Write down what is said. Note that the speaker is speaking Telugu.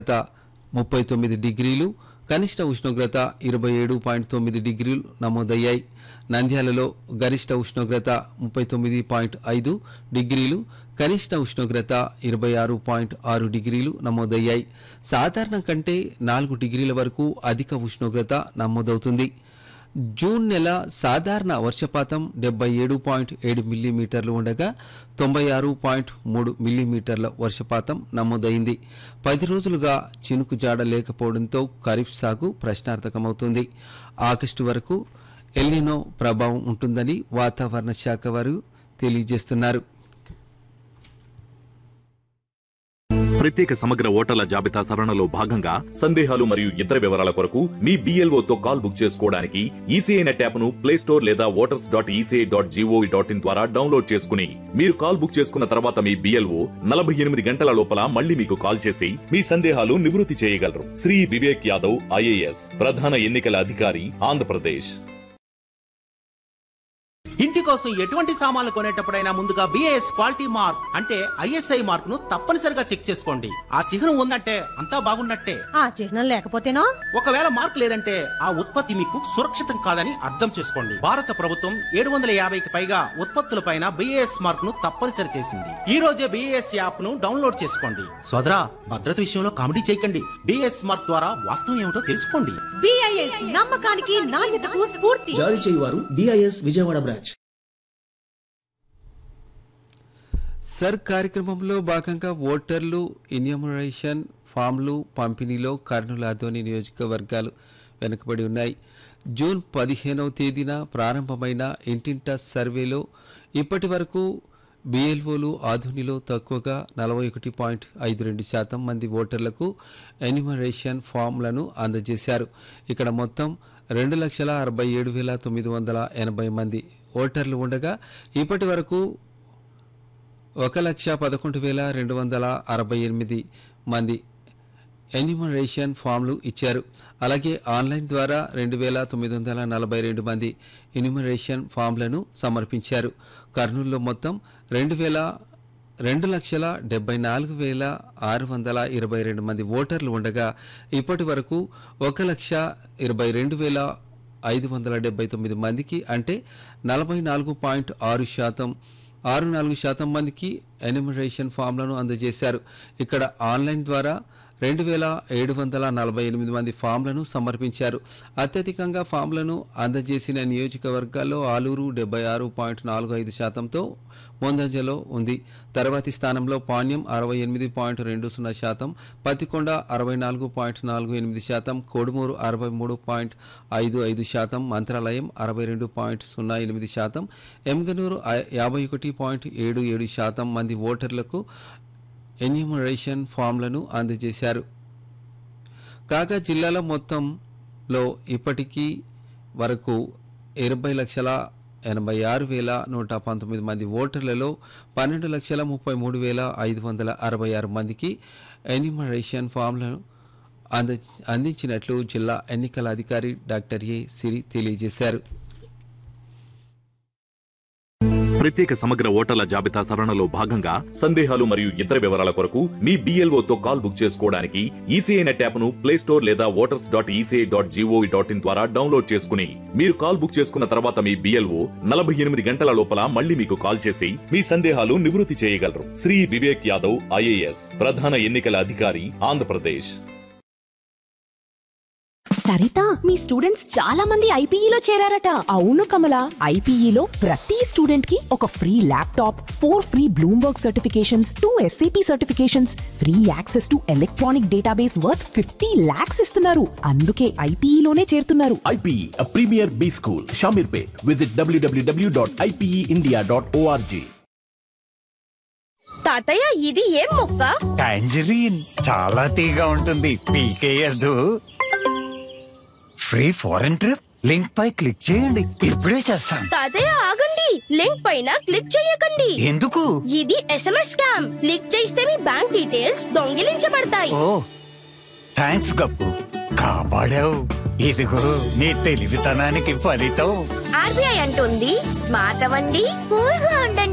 ఉష్ణోగ్రత ముప్పై తొమ్మిది డిగ్రీలు కనిష్ట ఉష్ణోగ్రత ఇరవై ఏడు పాయింట్ తొమ్మిది డిగ్రీలు నమోదయ్యాయి నంద్యాలలో గరిష్ట ఉష్ణోగ్రత ముప్పై తొమ్మిది పాయింట్ ఐదు డిగ్రీలు కనిష్ట ఉష్ణోగ్రత ఇరవై ఆరు పాయింట్ ఆరు డిగ్రీలు నమోదయ్యాయి సాధారణం కంటే నాలుగు డిగ్రీల వరకు అధిక ఉష్ణోగ్రత నమోదవుతుంది జూన్ నెల సాధారణ వర్షపాతం డెబ్బై ఏడు పాయింట్ ఏడు మిల్లీమీటర్లు ఉండగా తొంభై ఆరు పాయింట్ మూడు మిల్లీమీటర్ల వర్షపాతం నమోదైంది పది రోజులుగా చినుకు జాడ లేకపోవడంతో ఖరీఫ్ సాగు ప్రశ్నార్థకమవుతుంది ఆగస్టు వరకు ఎల్నినో ప్రభావం ఉంటుందని వాతావరణ శాఖ వారు తెలియజేస్తున్నారు ప్రత్యేక సమగ్ర ఓటర్ల జాబితా సవరణలో భాగంగా సందేహాలు మరియు ఇతర వివరాల కొరకు మీ BLO తో కాల్ బుక్ చేసుకోవడానికి ఈసీఐ నెట్ యాప్ ను ప్లే స్టోర్ లేదా voters dot ECI dot GOV dot in ద్వారా డౌన్లోడ్ చేసుకుని మీరు కాల్ బుక్ చేసుకున్న తర్వాత మీ బిఎల్ఓ నలభై ఎనిమిది గంటల లోపల మళ్ళీ మీకు కాల్ చేసి మీ సందేహాలు నివృత్తి చేయగలరు శ్రీ వివేక్ యాదవ్ ఐఏఎస్ ప్రధాన ఎన్నికల అధికారి ఆంధ్రప్రదేశ్ ఇంటి కోసం ఎటువంటి సామాన్లు కొనేటప్పుడైనా ముందుగా బిఏఎస్ క్వాలిటీ మార్క్ అంటే ఐఎస్ఐ మార్క్ ను తప్పనిసరిగా చెక్ చేసుకోండి ఆ చిహ్నం ఉందంటే అంతా బాగున్నట్టే ఆ చిహ్నం లేకపోతేనో ఒకవేళ మార్క్ లేదంటే ఆ ఉత్పత్తి మీకు సురక్షితం కాదని అర్థం చేసుకోండి భారత ప్రభుత్వం ఏడు వందల యాభైకి పైగా ఉత్పత్తులపైన బిఏఎస్ మార్క్ ను తప్పనిసరి చేసింది ఈ రోజే బిఏఎస్ యాప్ ను డౌన్లోడ్ చేసుకోండి సోదరా భద్రత విషయంలో కామెడీ చేయకండి బిఏఎస్ మార్క్ ద్వారా వాస్తవం ఏమిటో తెలుసుకోండి బిఐఎస్ నమ్మకానికి నాణ్యతకు స్ఫూర్తి జారీ చేయువారు డిఐఎస్ విజయవాడ బ్రాంచ్ సర్ కార్యక్రమంలో భాగంగా ఓటర్లు ఇన్యూమరేషన్ ఫామ్లు పంపిణీలో కర్నూలు ఆదోని నియోజకవర్గాలు వెనుకబడి ఉన్నాయి జూన్ పదిహేనవ తేదీన ప్రారంభమైన ఇంటింటా సర్వేలో ఇప్పటి వరకు బిఎల్ఓలు ఆధునిలో తక్కువగా నలభై ఒకటి పాయింట్ ఐదు రెండు శాతం మంది ఓటర్లకు ఎన్యూమరేషన్ ఫామ్లను అందజేశారు ఇక్కడ మొత్తం రెండు లక్షల అరవై ఏడు వేల తొమ్మిది వందల ఎనభై మంది ఓటర్లు ఉండగా ఇప్పటి వరకు ఒక లక్ష పదకొండు వేల రెండు వందల అరవై ఎనిమిది మంది ఎన్యూమరేషన్ ఫామ్లు ఇచ్చారు అలాగే ఆన్లైన్ ద్వారా రెండు వేల తొమ్మిది వందల నలభై రెండు మంది ఎన్యూమరేషన్ ఫామ్లను సమర్పించారు కర్నూలులో మొత్తం రెండు వేల రెండు లక్షల డెబ్బై నాలుగు వేల ఆరు వందల ఇరవై రెండు మంది ఓటర్లు ఉండగా ఇప్పటి వరకు ఒక లక్ష ఇరవై రెండు వేల ఐదు వందల డెబ్బై తొమ్మిది మందికి అంటే నలభై నాలుగు పాయింట్ ఆరు శాతం ఆరు నాలుగు శాతం మందికి ఎన్యూమరేషన్ ఫామ్లను అందజేశారు ఇక్కడ ఆన్లైన్ ద్వారా రెండు వేల ఏడు వందల నలభై ఎనిమిది మంది ఫామ్లను సమర్పించారు అత్యధికంగా ఫామ్లను అందజేసిన నియోజకవర్గాల్లో ఆలూరు డెబ్బై ఆరు పాయింట్ నాలుగు ఐదు శాతంతో ముందంజలో ఉంది తర్వాతి స్థానంలో పాణ్యం అరవై ఎనిమిది పాయింట్ రెండు సున్నా శాతం పత్తికొండ అరవై నాలుగు పాయింట్ నాలుగు ఎనిమిది శాతం కోడుమూరు అరవై మూడు పాయింట్ ఐదు ఐదు శాతం మంత్రాలయం అరవై రెండు పాయింట్ సున్నా ఎనిమిది శాతం ఎమ్గనూరు ఐ- యాభై ఒకటి పాయింట్ ఏడు ఏడు శాతం మంది ఓటర్లకు ఎన్యూమరేషన్ ఫామ్లను అందజేశారు కాగా జిల్లాల మొత్తంలో ఇప్పటికీ వరకు ఇరవై లక్షల ఎనభై ఆరు వేల నూట పంతొమ్మిది మంది ఓటర్లలో పన్నెండు లక్షల ముప్పై మూడు వేల ఐదు వందల అరవై ఆరు మందికి ఎన్యూమరేషన్ ఫామ్లను అంద అందించినట్లు జిల్లా ఎన్నికల అధికారి డాక్టర్ ఏ సిరి తెలియజేశారు ప్రత్యేక సమగ్ర ఓటర్ల జాబితా సవరణలో భాగంగా సందేహాలు మరియు ఇతర వివరాల కొరకు మీ BLO తో కాల్ బుక్ చేసుకోవడానికి ఈసీఐ నెట్ యాప్ ను ప్లే స్టోర్ లేదా voters dot ECI dot GOV dot in ద్వారా డౌన్లోడ్ చేసుకుని మీరు కాల్ బుక్ చేసుకున్న తర్వాత మీ బిఎల్ఓ నలభై ఎనిమిది గంటల లోపల మళ్ళీ మీకు కాల్ చేసి మీ సందేహాలు నివృత్తి చేయగలరు శ్రీ వివేక్ యాదవ్ ఐఏఎస్ ప్రధాన ఎన్నికల అధికారి ఆంధ్రప్రదేశ్ సరిత మీ స్టూడెంట్స్ చాలా మంది ఐపీఈలో చేరారట అవును కమల ఐపీఈలో ప్రతి స్టూడెంట్ కి ఒక free laptop four free Bloomberg certifications two SAP certifications free access to electronic database worth fifty lakhs ఇస్తున్నారు అందుకే ఐపీఈలోనే చేరుతున్నారు IPE, a premier B school, Shamirpet. Visit www.ipeindia.org. తాతయ్య ఇది ఏం మొక్క టాంజరీన్ చాలా తీగా ఉంటుంది పీకేయద్దు ఫ్రీ ఫారెన్ ట్రిప్ లింక్ పై క్లిక్ చేయండి ఇప్పుడే చేస్తాను తాతయ్య ఆగండి లింక్ పైన క్లిక్ చేయకండి ఎందుకు ఇది ఎస్ఎంఎస్ స్కామ్ క్లిక్ చేస్తే మీ బ్యాంక్ డీటెయిల్స్ దొంగిలించబడతాయి ఓ థ్యాంక్స్ గప్పు కాపాడావు ఇదిగో నీ తెలివితనానికి ఫలితం ఆర్బీఐ అంటుంది స్మార్ట్ అవ్వండి కూల్ గా ఉండండి